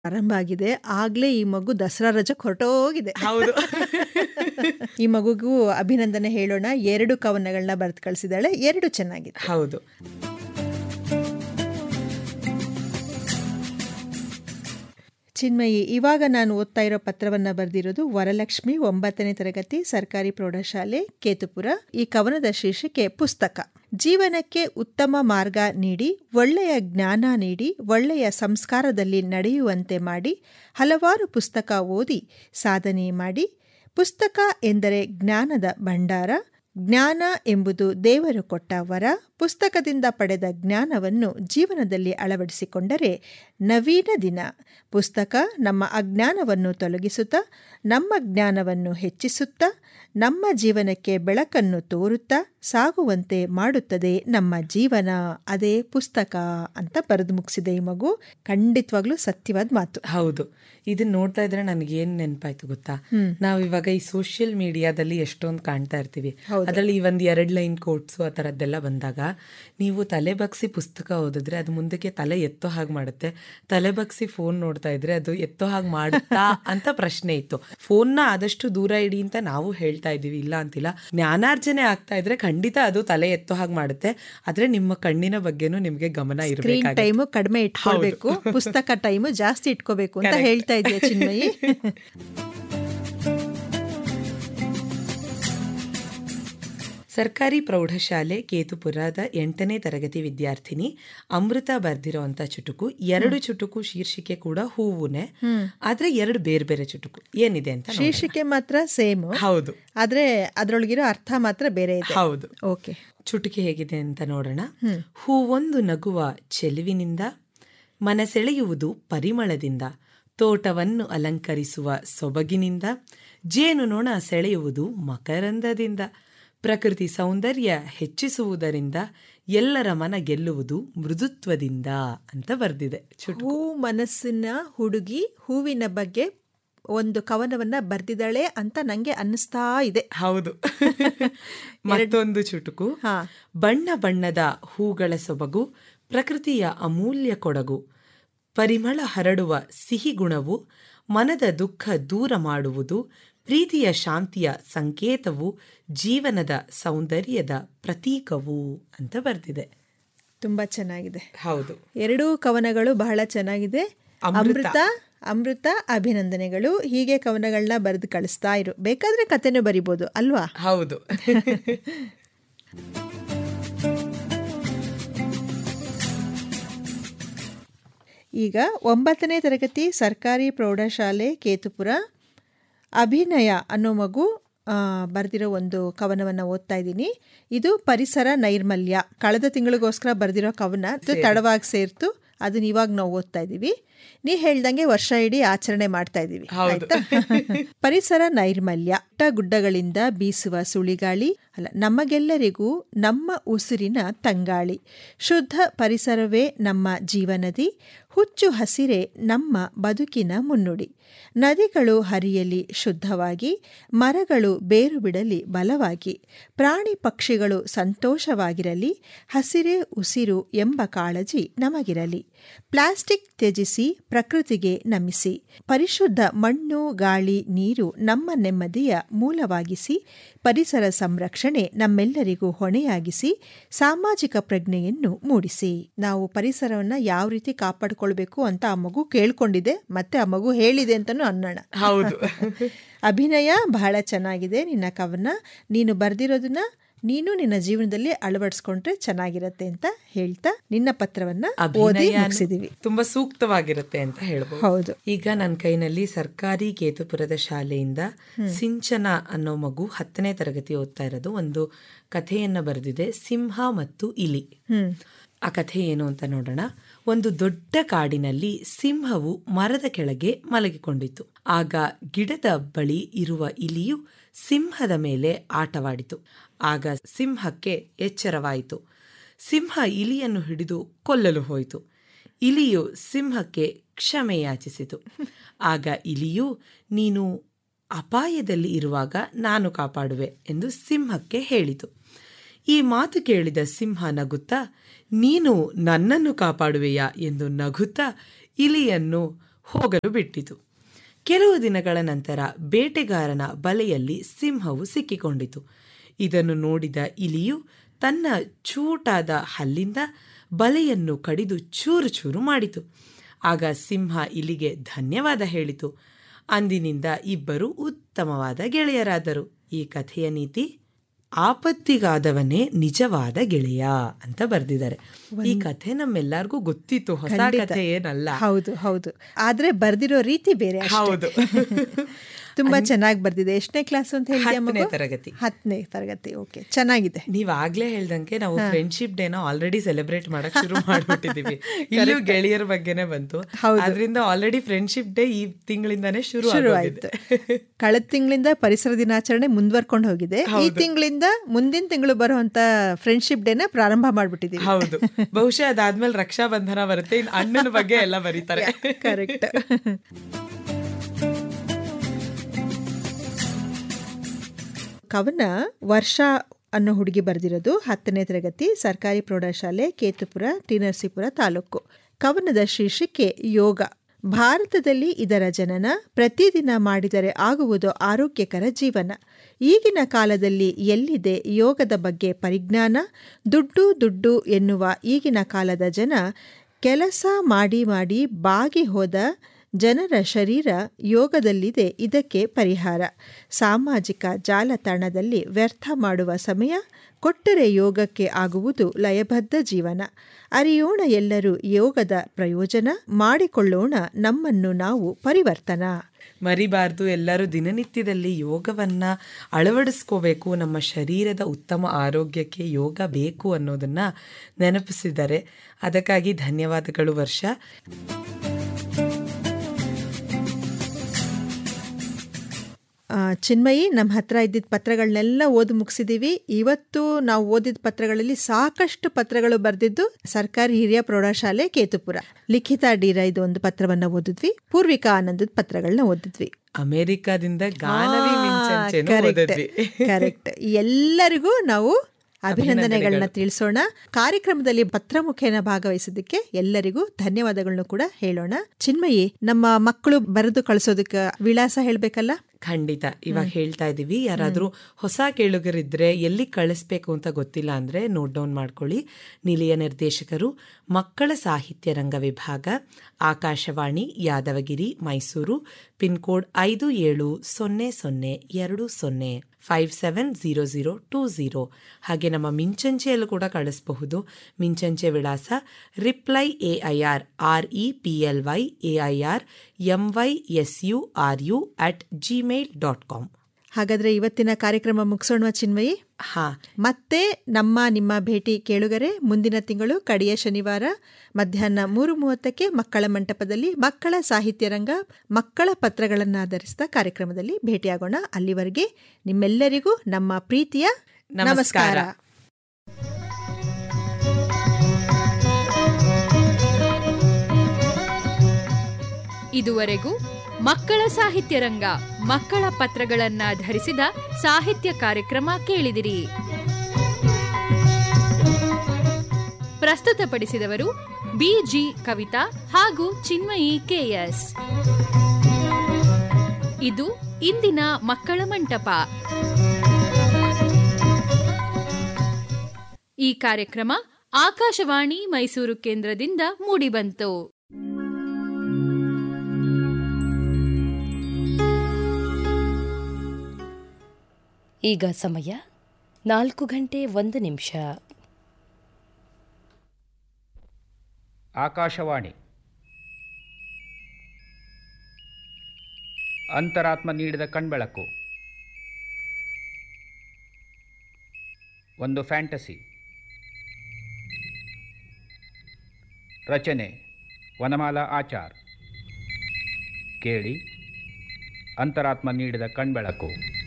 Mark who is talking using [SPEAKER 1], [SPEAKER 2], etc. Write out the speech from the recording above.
[SPEAKER 1] ಪ್ರಾರಂಭ ಆಗಿದೆ ಆಗ್ಲೇ ಈ ಮಗು ದಸರಾ ರಜಕ್ಕೆ ಹೊರಟೋಗಿದೆ
[SPEAKER 2] ಹೌದು
[SPEAKER 1] ಈ ಮಗುಗೂ ಅಭಿನಂದನೆ ಹೇಳೋಣ ಎರಡು ಕವನಗಳನ್ನ ಬರೆದು ಕಳಿಸಿದಾಳೆ ಎರಡು ಚೆನ್ನಾಗಿದೆ
[SPEAKER 2] ಹೌದು
[SPEAKER 1] ಚಿನ್ಮಯಿ ಇವಾಗ ನಾನು ಓದ್ತಾ ಇರೋ ಪತ್ರವನ್ನ ಬರೆದಿರೋದು ವರಲಕ್ಷ್ಮಿ ಒಂಬತ್ತನೇ ತರಗತಿ ಸರ್ಕಾರಿ ಪ್ರೌಢಶಾಲೆ ಕೇತುಪುರ ಈ ಕವನದ ಶೀರ್ಷಿಕೆ ಪುಸ್ತಕ ಜೀವನಕ್ಕೆ ಉತ್ತಮ ಮಾರ್ಗ ನೀಡಿ ಒಳ್ಳೆಯ ಜ್ಞಾನ ನೀಡಿ ಒಳ್ಳೆಯ ಸಂಸ್ಕಾರದಲ್ಲಿ ನಡೆಯುವಂತೆ ಮಾಡಿ ಹಲವಾರು ಪುಸ್ತಕ ಓದಿ ಸಾಧನೆ ಮಾಡಿ ಪುಸ್ತಕ ಎಂದರೆ ಜ್ಞಾನದ ಭಂಡಾರ ಜ್ಞಾನ ಎಂಬುದು ದೇವರು ಕೊಟ್ಟ ವರ ಪುಸ್ತಕದಿಂದ ಪಡೆದ ಜ್ಞಾನವನ್ನು ಜೀವನದಲ್ಲಿ ಅಳವಡಿಸಿಕೊಂಡರೆ ನವೀನ ದಿನ ಪುಸ್ತಕ ನಮ್ಮ ಅಜ್ಞಾನವನ್ನು ತೊಲಗಿಸುತ್ತಾ ನಮ್ಮ ಜ್ಞಾನವನ್ನು ಹೆಚ್ಚಿಸುತ್ತಾ ನಮ್ಮ ಜೀವನಕ್ಕೆ ಬೆಳಕನ್ನು ತೋರುತ್ತಾ ಸಾಗುವಂತೆ ಮಾಡುತ್ತದೆ ನಮ್ಮ ಜೀವನ ಅದೇ ಪುಸ್ತಕ ಅಂತ ಬರೆದು ಮುಗಿಸಿದೆ ಈ ಮಗು ಖಂಡಿತವಾಗ್ಲೂ ಸತ್ಯವಾದ ಮಾತು
[SPEAKER 2] ಹೌದು ಇದನ್ನ ನೋಡ್ತಾ ಇದ್ರೆ ನನಗೆ ಏನ್ ನೆನಪಾಯ್ತು ಗೊತ್ತಾ ನಾವ್ ಇವಾಗ ಈ ಸೋಷಿಯಲ್ ಮೀಡಿಯಾದಲ್ಲಿ ಎಷ್ಟೊಂದು ಕಾಣ್ತಾ ಇರ್ತೀವಿ ಅದ್ರಲ್ಲಿ ಈ ಒಂದ್ ಎರಡ್ ಲೈನ್ ಕೋಟ್ಸ್ ಆ ತರದ್ದೆಲ್ಲ ಬಂದಾಗ ನೀವು ತಲೆ ಬಗ್ಸಿ ಪುಸ್ತಕ ಓದಿದ್ರೆ ಅದು ಮುಂದಕ್ಕೆ ತಲೆ ಎತ್ತೋ ಹಾಗೆ ಮಾಡುತ್ತೆ ತಲೆ ಬಗ್ಸಿ ಫೋನ್ ನೋಡ್ತಾ ಇದ್ರೆ ಅದು ಎತ್ತೋ ಹಾಗೆ ಮಾಡುತ್ತಾ ಅಂತ ಪ್ರಶ್ನೆ ಇತ್ತು ಫೋನ್ನ ಆದಷ್ಟು ದೂರ ಇಡಿ ಅಂತ ನಾವು ಹೇಳ್ತಾ ಇದೀವಿ ಇಲ್ಲ ಅಂತಿಲ್ಲ ಜ್ಞಾನಾರ್ಜನೆ ಆಗ್ತಾ ಇದ್ರೆ ಖಂಡಿತ ಅದು ತಲೆ ಎತ್ತೋ ಹಾಗೆ ಮಾಡುತ್ತೆ ಆದ್ರೆ ನಿಮ್ಮ ಕಣ್ಣಿನ ಬಗ್ಗೆನೂ ನಿಮ್ಗೆ ಗಮನ
[SPEAKER 1] ಸ್ಕ್ರೀನ್
[SPEAKER 2] ಇರಬೇಕಾಗುತ್ತೆ
[SPEAKER 1] ಟೈಮು ಕಡಿಮೆ ಇಟ್ಕೊಳ್ಬೇಕು ಪುಸ್ತಕ ಟೈಮು ಜಾಸ್ತಿ ಇಟ್ಕೋಬೇಕು ಅಂತ ಹೇಳ್ತಾ ಇದೆಯಾ ಚಿನ್ಮಯಿ
[SPEAKER 2] ಸರ್ಕಾರಿ ಪ್ರೌಢಶಾಲೆ ಕೇತುಪುರದ ಎಂಟನೇ ತರಗತಿ ವಿದ್ಯಾರ್ಥಿನಿ ಅಮೃತ ಬರ್ದಿರೋಂಥ ಚುಟುಕು ಎರಡು ಚುಟುಕು ಶೀರ್ಷಿಕೆ ಕೂಡ ಹೂವುನೆ ಆದ್ರೆ ಎರಡು ಬೇರೆ ಬೇರೆ ಚುಟುಕು ಏನಿದೆ ಅಂತ ನೋಡೋಣ.
[SPEAKER 1] ಶೀರ್ಷಿಕೆ ಮಾತ್ರ ಸೇಮ್
[SPEAKER 2] ಹೌದು
[SPEAKER 1] ಆದ್ರೆ ಅದ್ರೊಳಗಿರೋ ಅರ್ಥ ಮಾತ್ರ ಬೇರೆ ಇದೆ
[SPEAKER 2] ಹೌದು
[SPEAKER 1] ಓಕೆ
[SPEAKER 2] ಚುಟುಕಿ ಹೇಗಿದೆ ಅಂತ ನೋಡೋಣ ಹೂವೊಂದು ನಗುವ ಚೆಲುವಿನಿಂದ ಮನಸೆಳೆಯುವುದು ಪರಿಮಳದಿಂದ ತೋಟವನ್ನು ಅಲಂಕರಿಸುವ ಸೊಬಗಿನಿಂದ ಜೇನು ನೊಣ ಸೆಳೆಯುವುದು ಮಕರಂದದಿಂದ ಪ್ರಕೃತಿ ಸೌಂದರ್ಯ ಹೆಚ್ಚಿಸುವುದರಿಂದ ಎಲ್ಲರ ಮನ ಗೆಲ್ಲುವುದು ಮೃದುತ್ವದಿಂದ ಅಂತ ಬರೆದಿದೆ ಚುಟುಕು
[SPEAKER 1] ಹೂ ಮನಸ್ಸಿನ ಹುಡುಗಿ ಹೂವಿನ ಬಗ್ಗೆ ಒಂದು ಕವನವನ್ನ ಬರ್ದಿದ್ದಾಳೆ ಅಂತ ನಂಗೆ ಅನ್ನಿಸ್ತಾ ಇದೆ
[SPEAKER 2] ಹೌದು ಮತ್ತೊಂದು ಚುಟುಕು
[SPEAKER 1] ಹಾ.
[SPEAKER 2] ಬಣ್ಣ ಬಣ್ಣದ ಹೂಗಳ ಸೊಬಗು ಪ್ರಕೃತಿಯ ಅಮೂಲ್ಯ ಕೊಡಗು ಪರಿಮಳ ಹರಡುವ ಸಿಹಿ ಗುಣವು ಮನದ ದುಃಖ ದೂರ ಮಾಡುವುದು ಪ್ರೀತಿಯ ಶಾಂತಿಯ ಸಂಕೇತವು ಜೀವನದ ಸೌಂದರ್ಯದ ಪ್ರತೀಕವು ಅಂತ ಬರ್ದಿದೆ
[SPEAKER 1] ತುಂಬಾ ಚೆನ್ನಾಗಿದೆ
[SPEAKER 2] ಹೌದು
[SPEAKER 1] ಎರಡೂ ಕವನಗಳು ಬಹಳ ಚೆನ್ನಾಗಿದೆ ಅಮೃತ ಅಮೃತ ಅಭಿನಂದನೆಗಳು ಹೀಗೆ ಕವನಗಳನ್ನ ಬರೆದು ಕಳಿಸ್ತಾ ಇರು ಬೇಕಾದ್ರೆ ಕತೆನೂ ಬರಿಬೋದು ಅಲ್ವಾ
[SPEAKER 2] ಹೌದು
[SPEAKER 1] ಈಗ ಒಂಬತ್ತನೇ ತರಗತಿ ಸರ್ಕಾರಿ ಪ್ರೌಢಶಾಲೆ ಕೇತುಪುರ ಅಭಿನಯ ಅನ್ನೋ ಮಗು ಆ, ಬರೆದಿರೋ ಒಂದು ಕವನವನ್ನು ಓದ್ತಾ ಇದ್ದೀನಿ ಇದು ಪರಿಸರ ನೈರ್ಮಲ್ಯ ಕಳೆದ ತಿಂಗಳಿಗೋಸ್ಕರ ಬರೆದಿರೋ ಕವನ ಇದು ತಡವಾಗಿ ಸೇರ್ತು ಅದನ್ನ ಇವಾಗ ನಾವು ಓದ್ತಾ ಇದ್ದೀವಿ ನೀ ಹೇಳ್ದಂಗೆ ವರ್ಷ ಇಡೀ ಆಚರಣೆ ಮಾಡ್ತಾ ಇದ್ದೀವಿ ಆಯ್ತಾ ಪರಿಸರ ನೈರ್ಮಲ್ಯ ಬೆಟ್ಟ ಗುಡ್ಡಗಳಿಂದ ಬೀಸುವ ಸುಳಿಗಾಳಿ ಅಲ್ಲ ನಮಗೆಲ್ಲರಿಗೂ ನಮ್ಮ ಉಸಿರಿನ ತಂಗಾಳಿ ಶುದ್ಧ ಪರಿಸರವೇ ನಮ್ಮ ಜೀವನದಿ ಹುಚ್ಚು ಹಸಿರೆ ನಮ್ಮ ಬದುಕಿನ ಮುನ್ನುಡಿ ನದಿಗಳು ಹರಿಯಲಿ ಶುದ್ಧವಾಗಿ ಮರಗಳು ಬೇರು ಬಿಡಲಿ ಬಲವಾಗಿ ಪ್ರಾಣಿ ಪಕ್ಷಿಗಳು ಸಂತೋಷವಾಗಿರಲಿ ಹಸಿರೇ ಉಸಿರು ಎಂಬ ಕಾಳಜಿ ನಮಗಿರಲಿ ಪ್ಲಾಸ್ಟಿಕ್ ತ್ಯಜಿಸಿ ಪ್ರಕೃತಿಗೆ ನಮಿಸಿ ಪರಿಶುದ್ಧ ಮಣ್ಣು ಗಾಳಿ ನೀರು ನಮ್ಮ ನೆಮ್ಮದಿಯ ಮೂಲವಾಗಿಸಿ ಪರಿಸರ ಸಂರಕ್ಷಣೆ ನಮ್ಮೆಲ್ಲರಿಗೂ ಹೊಣೆಯಾಗಿಸಿ ಸಾಮಾಜಿಕ ಪ್ರಜ್ಞೆಯನ್ನು ಮೂಡಿಸಿ ನಾವು ಪರಿಸರವನ್ನ ಯಾವ ರೀತಿ ಕಾಪಾಡಿಕೊಳ್ಬೇಕು ಅಂತ ಆ ಮಗು ಕೇಳ್ಕೊಂಡಿದೆ ಮತ್ತೆ ಆ ಮಗು ಹೇಳಿದೆ ಅಂತಾನು ಅನ್ನೋಣ
[SPEAKER 2] ಹೌದು
[SPEAKER 1] ಅಭಿನಯ ಬಹಳ ಚೆನ್ನಾಗಿದೆ ನಿನ್ನ ಕವನ ನೀನು ಬರ್ದಿರೋದನ್ನ ನೀನು ನಿನ್ನ ಜೀವನದಲ್ಲಿ ಅಳವಡಿಸ್ಕೊಂಡ್ರೆ ಚೆನ್ನಾಗಿರತ್ತೆ ಅಂತ ಹೇಳ್ತಾ ನಿನ್ನ ಪತ್ರವನ್ನ ಓದಿ
[SPEAKER 2] ಅಭಿನಯ
[SPEAKER 1] ಮುಗಿಸಿದೀವಿ
[SPEAKER 2] ತುಂಬಾ ಸೂಕ್ತವಾಗಿರುತ್ತೆ ಅಂತ ಹೇಳ್ಬೋದು
[SPEAKER 1] ಹೌದು
[SPEAKER 2] ಈಗ ನನ್ನ ಕೈನಲ್ಲಿ ಸರ್ಕಾರಿ ಕೇತುಪುರದ ಶಾಲೆಯಿಂದ ಸಿಂಚನ ಅನ್ನೋ ಮಗು ಹತ್ತನೇ ತರಗತಿ ಓದ್ತಾ ಇರೋದು ಒಂದು ಕಥೆಯನ್ನ ಬರೆದಿದೆ ಸಿಂಹ ಮತ್ತು ಇಲಿ ಆ ಕಥೆ ಏನು ಅಂತ ನೋಡೋಣ ಒಂದು ದೊಡ್ಡ ಕಾಡಿನಲ್ಲಿ ಸಿಂಹವು ಮರದ ಕೆಳಗೆ ಮಲಗಿಕೊಂಡಿತು ಆಗ ಗಿಡದ ಬಳಿ ಇರುವ ಇಲಿಯು ಸಿಂಹದ ಮೇಲೆ ಆಟವಾಡಿತು ಆಗ ಸಿಂಹಕ್ಕೆ ಎಚ್ಚರವಾಯಿತು ಸಿಂಹ ಇಲಿಯನ್ನು ಹಿಡಿದು ಕೊಲ್ಲಲು ಹೋಯಿತು ಇಲಿಯು ಸಿಂಹಕ್ಕೆ ಕ್ಷಮೆ ಯಾಚಿಸಿತು ಆಗ ಇಲಿಯು ನೀನು ಅಪಾಯದಲ್ಲಿ ಇರುವಾಗ ನಾನು ಕಾಪಾಡುವೆ ಎಂದು ಸಿಂಹಕ್ಕೆ ಹೇಳಿತು ಈ ಮಾತು ಕೇಳಿದ ಸಿಂಹ ನಗುತ್ತಾ ನೀನು ನನ್ನನ್ನು ಕಾಪಾಡುವೆಯಾ ಎಂದು ನಗುತ್ತಾ ಇಲಿಯನ್ನು ಹೋಗಲು ಬಿಟ್ಟಿತು ಕೆಲವು ದಿನಗಳ ನಂತರ ಬೇಟೆಗಾರನ ಬಲೆಯಲ್ಲಿ ಸಿಂಹವು ಸಿಕ್ಕಿಕೊಂಡಿತು ಇದನ್ನು ನೋಡಿದ ಇಲಿಯು ತನ್ನ ಚೂಟಾದ ಹಲ್ಲಿಂದ ಬಲೆಯನ್ನು ಕಡಿದು ಚೂರು ಚೂರು ಮಾಡಿತು ಆಗ ಸಿಂಹ ಇಲಿಗೆ ಧನ್ಯವಾದ ಹೇಳಿತು ಅಂದಿನಿಂದ ಇಬ್ಬರು ಉತ್ತಮವಾದ ಗೆಳೆಯರಾದರು ಈ ಕಥೆಯ ನೀತಿ ಆಪತ್ತಿಗಾದವನೇ ನಿಜವಾದ ಗೆಳೆಯ ಅಂತ ಬರೆದಿದ್ದಾರೆ ಈ ಕಥೆ ನಮ್ಮೆಲ್ಲರಿಗೂ ಗೊತ್ತಿತ್ತು ಹೊಸ ಕಥೆ ಏನಲ್ಲ
[SPEAKER 1] ಹೌದು ಹೌದು ಆದ್ರೆ ಬರ್ದಿರೋ ರೀತಿ ಬೇರೆ ಅಷ್ಟೇ.
[SPEAKER 2] ಹೌದು
[SPEAKER 1] ತುಂಬಾ ಚೆನ್ನಾಗಿ ಬರ್ದಿದೆ ಎಷ್ಟನೇ ಕ್ಲಾಸ್ ಅಂತ ಹೇಳಿದ್ಯಾ
[SPEAKER 2] ಹತ್ತನೇ
[SPEAKER 1] ಮಗು
[SPEAKER 2] ತರಗತಿ
[SPEAKER 1] ಹತ್ತನೇ ತರಗತಿ ಓಕೆ ಚೆನ್ನಾಗಿದೆ
[SPEAKER 2] ನೀವ್ ಆಗ್ಲೇ ಹೇಳ್ದಂಗೆ ನಾವು ಫ್ರೆಂಡ್ಶಿಪ್ ಡೇನ ಆಲ್ರೆಡಿ ಸೆಲೆಬ್ರೇಟ್ ಮಾಡಕ್ ಶುರು ಮಾಡ್ಬಿಟ್ಟಿದೀವಿ ಇಲ್ಲೂ ಗೆಳೆಯರ ಬಗ್ಗೆನೆ ಬಂತು ಅದರಿಂದ ಆಲ್ರೆಡಿ ಫ್ರೆಂಡ್ಶಿಪ್ ಡೇ ಈ ತಿಂಗಳಿಂದಾನೇ ಶುರು
[SPEAKER 1] ಶುರು
[SPEAKER 2] ಆಗೋಗಿದೆ.
[SPEAKER 1] ಆಯ್ತು ಕಳೆದ ತಿಂಗಳಿಂದ ಪರಿಸರ ದಿನಾಚರಣೆ ಮುಂದುವರ್ಕೊಂಡು ಹೋಗಿದೆ ಈ ತಿಂಗಳಿಂದ ಮುಂದಿನ ತಿಂಗಳು ಬರುವಂತ ಫ್ರೆಂಡ್ಶಿಪ್ ಡೇನ ಪ್ರಾರಂಭ ಮಾಡ್ಬಿಟ್ಟಿದೀವಿ
[SPEAKER 2] ಹೌದು ಬಹುಶಃ ಅದಾದ್ಮೇಲೆ ರಕ್ಷಾ ಬಂಧನ ಬರುತ್ತೆ ಇನ್ನು ಅಣ್ಣನ ಬಗ್ಗೆ ಎಲ್ಲ ಬರೀತಾರೆ
[SPEAKER 1] ಕರೆಕ್ಟ್ ಕವನ ವರ್ಷ ಅನ್ನೋ ಹುಡುಗಿ ಬರೆದಿರೋದು ಹತ್ತನೇ ತರಗತಿ ಸರ್ಕಾರಿ ಪ್ರೌಢಶಾಲೆ ಕೇತುಪುರ ಟಿ ನರಸೀಪುರ ತಾಲೂಕು ಕವನದ ಶೀರ್ಷಿಕೆ ಯೋಗ ಭಾರತದಲ್ಲಿ ಇದರ ಜನನ ಪ್ರತಿದಿನ ಮಾಡಿದರೆ ಆಗುವುದು ಆರೋಗ್ಯಕರ ಜೀವನ ಈಗಿನ ಕಾಲದಲ್ಲಿ ಎಲ್ಲಿದೆ ಯೋಗದ ಬಗ್ಗೆ ಪರಿಜ್ಞಾನ ದುಡ್ಡು ದುಡ್ಡು ಎನ್ನುವ ಈಗಿನ ಕಾಲದ ಜನ ಕೆಲಸ ಮಾಡಿ ಮಾಡಿ ಬಾಗಿ ಹೋದ ಜನರ ಶರೀರ ಯೋಗದಲ್ಲಿದೆ ಇದಕ್ಕೆ ಪರಿಹಾರ ಸಾಮಾಜಿಕ ಜಾಲತಾಣದಲ್ಲಿ ವ್ಯರ್ಥ ಮಾಡುವ ಸಮಯ ಕೊಟ್ಟರೆ ಯೋಗಕ್ಕೆ ಆಗುವುದು ಲಯಬದ್ಧ ಜೀವನ ಅರಿಯೋಣ ಎಲ್ಲರೂ ಯೋಗದ ಪ್ರಯೋಜನ ಮಾಡಿಕೊಳ್ಳೋಣ ನಮ್ಮನ್ನು ನಾವು ಪರಿವರ್ತನ
[SPEAKER 2] ಮರಿಬಾರ್ದು ಎಲ್ಲರೂ ದಿನನಿತ್ಯದಲ್ಲಿ ಯೋಗವನ್ನ ಅಳವಡಿಸ್ಕೋಬೇಕು ನಮ್ಮ ಶರೀರದ ಉತ್ತಮ ಆರೋಗ್ಯಕ್ಕೆ ಯೋಗ ಬೇಕು ಅನ್ನೋದನ್ನ ನೆನಪಿಸಿದ್ದಾರೆ ಅದಕ್ಕಾಗಿ ಧನ್ಯವಾದಗಳು ವರ್ಷ
[SPEAKER 1] ಆ, ಚಿನ್ಮಯಿ ನಮ್ಮ ಹತ್ರ ಇದ್ದಿದ್ದ ಪತ್ರಗಳನ್ನೆಲ್ಲ ಓದಿ ಮುಗಿಸಿದೀವಿ ಇವತ್ತು ನಾವು ಓದಿದ ಪತ್ರಗಳಲ್ಲಿ ಸಾಕಷ್ಟು ಪತ್ರಗಳು ಬರೆದಿದ್ದು ಸರ್ಕಾರಿ ಹಿರಿಯ ಪ್ರೌಢಶಾಲೆ ಕೇತುಪುರ ಲಿಖಿತ ಡೀರಾ ಇದು ಒಂದು ಪತ್ರವನ್ನ ಓದಿದ್ವಿ ಪೂರ್ವಿಕಾ ಆನಂದದ ಪತ್ರಗಳನ್ನ ಓದಿದ್ವಿ
[SPEAKER 2] ಅಮೆರಿಕಾದಿಂದ ಗಾನವಿ ಮಿಂಚಂಚೆನೂ ಓದಿದ್ವಿ
[SPEAKER 1] ಕರೆಕ್ಟ್ ಎಲ್ಲರಿಗೂ ನಾವು ಅಭಿನಂದನೆಗಳನ್ನ ತಿಳಿಸೋಣ ಕಾರ್ಯಕ್ರಮದಲ್ಲಿ ಪತ್ರ ಮುಖೇನ ಭಾಗವಹಿಸೋದಕ್ಕೆ ಎಲ್ಲರಿಗೂ ಧನ್ಯವಾದಗಳನ್ನು ಕೂಡ ಹೇಳೋಣ ಚಿನ್ಮಯಿ ನಮ್ಮ ಮಕ್ಕಳು ಬರೆದು ಕಳಿಸೋದಕ್ಕೆ ವಿಳಾಸ ಹೇಳ್ಬೇಕಲ್ಲ
[SPEAKER 2] ಖಂಡಿತ ಇವಾಗ ಹೇಳ್ತಾ ಇದೀವಿ ಯಾರಾದ್ರೂ ಹೊಸ ಕೇಳುಗರಿದ್ರೆ ಎಲ್ಲಿ ಕಳಿಸ್ಬೇಕು ಅಂತ ಗೊತ್ತಿಲ್ಲ ಅಂದ್ರೆ ನೋಟ್ ಡೌನ್ ಮಾಡ್ಕೊಳ್ಳಿ ನಿಲಯ ನಿರ್ದೇಶಕರು ಮಕ್ಕಳ ಸಾಹಿತ್ಯ ರಂಗ ವಿಭಾಗ ಆಕಾಶವಾಣಿ ಯಾದವಗಿರಿ ಮೈಸೂರು ಪಿನ್ ಕೋಡ್ ಐದು ಏಳು ಸೊನ್ನೆ ಸೊನ್ನೆ ಎರಡು ಸೊನ್ನೆ five seven zero zero two zero ಹಾಗೆ ನಮ್ಮ ಮಿಂಚಂಚೆಯಲ್ಲೂ ಕೂಡ ಕಳಿಸಬಹುದು ಮಿಂಚಂಚೆ ವಿಳಾಸ reply A I R R E P L Y A I R M Y S U R U at Gmail dot com
[SPEAKER 1] ಹಾಗಾದ್ರೆ ಇವತ್ತಿನ ಕಾರ್ಯಕ್ರಮ ಮುಗಿಸೋಣ ಚಿನ್ಮಯಿ
[SPEAKER 2] ಹಾ
[SPEAKER 1] ಮತ್ತೆ ನಮ್ಮ ನಿಮ್ಮ ಭೇಟಿ ಕೇಳುಗರೆ ಮುಂದಿನ ತಿಂಗಳು ಕಡೆಯ ಶನಿವಾರ ಮಧ್ಯಾಹ್ನ ಮೂರು ಮೂವತ್ತಕ್ಕೆ ಮಕ್ಕಳ ಮಂಟಪದಲ್ಲಿ ಮಕ್ಕಳ ಸಾಹಿತ್ಯ ರಂಗ ಮಕ್ಕಳ ಪತ್ರಗಳನ್ನಾಧರಿಸಿದ ಕಾರ್ಯಕ್ರಮದಲ್ಲಿ ಭೇಟಿಯಾಗೋಣ ಅಲ್ಲಿವರೆಗೆ ನಿಮ್ಮೆಲ್ಲರಿಗೂ ನಮ್ಮ ಪ್ರೀತಿಯ
[SPEAKER 2] ನಮಸ್ಕಾರ.
[SPEAKER 1] ನಮಸ್ಕಾರ
[SPEAKER 3] ಇದುವರೆಗೂ ಮಕ್ಕಳ ಸಾಹಿತ್ಯ ರಂಗ ಮಕ್ಕಳ ಪತ್ರಗಳನ್ನ ಧರಿಸಿದ ಸಾಹಿತ್ಯ ಕಾರ್ಯಕ್ರಮ ಕೇಳಿದಿರಿ ಪ್ರಸ್ತುತಪಡಿಸಿದವರು ಬಿಜಿ ಕವಿತಾ ಹಾಗೂ ಚಿನ್ಮಯಿ ಕೆಎಸ್ ಇದು ಇಂದಿನ ಮಕ್ಕಳ ಮಂಟಪ ಈ ಕಾರ್ಯಕ್ರಮ ಆಕಾಶವಾಣಿ ಮೈಸೂರು ಕೇಂದ್ರದಿಂದ ಮೂಡಿಬಂತು
[SPEAKER 4] ಈಗ ಸಮಯ ನಾಲ್ಕು ಗಂಟೆ ಒಂದು ನಿಮಿಷ
[SPEAKER 5] ಆಕಾಶವಾಣಿ ಅಂತರಾತ್ಮ ನೀಡಿದ ಕಣ್ಬೆಳಕು ಒಂದು ಫ್ಯಾಂಟಸಿ ರಚನೆ ವನಮಾಲಾ ಆಚಾರ್ ಕೇಳಿ ಅಂತರಾತ್ಮ ನೀಡಿದ ಕಣ್ಬೆಳಕು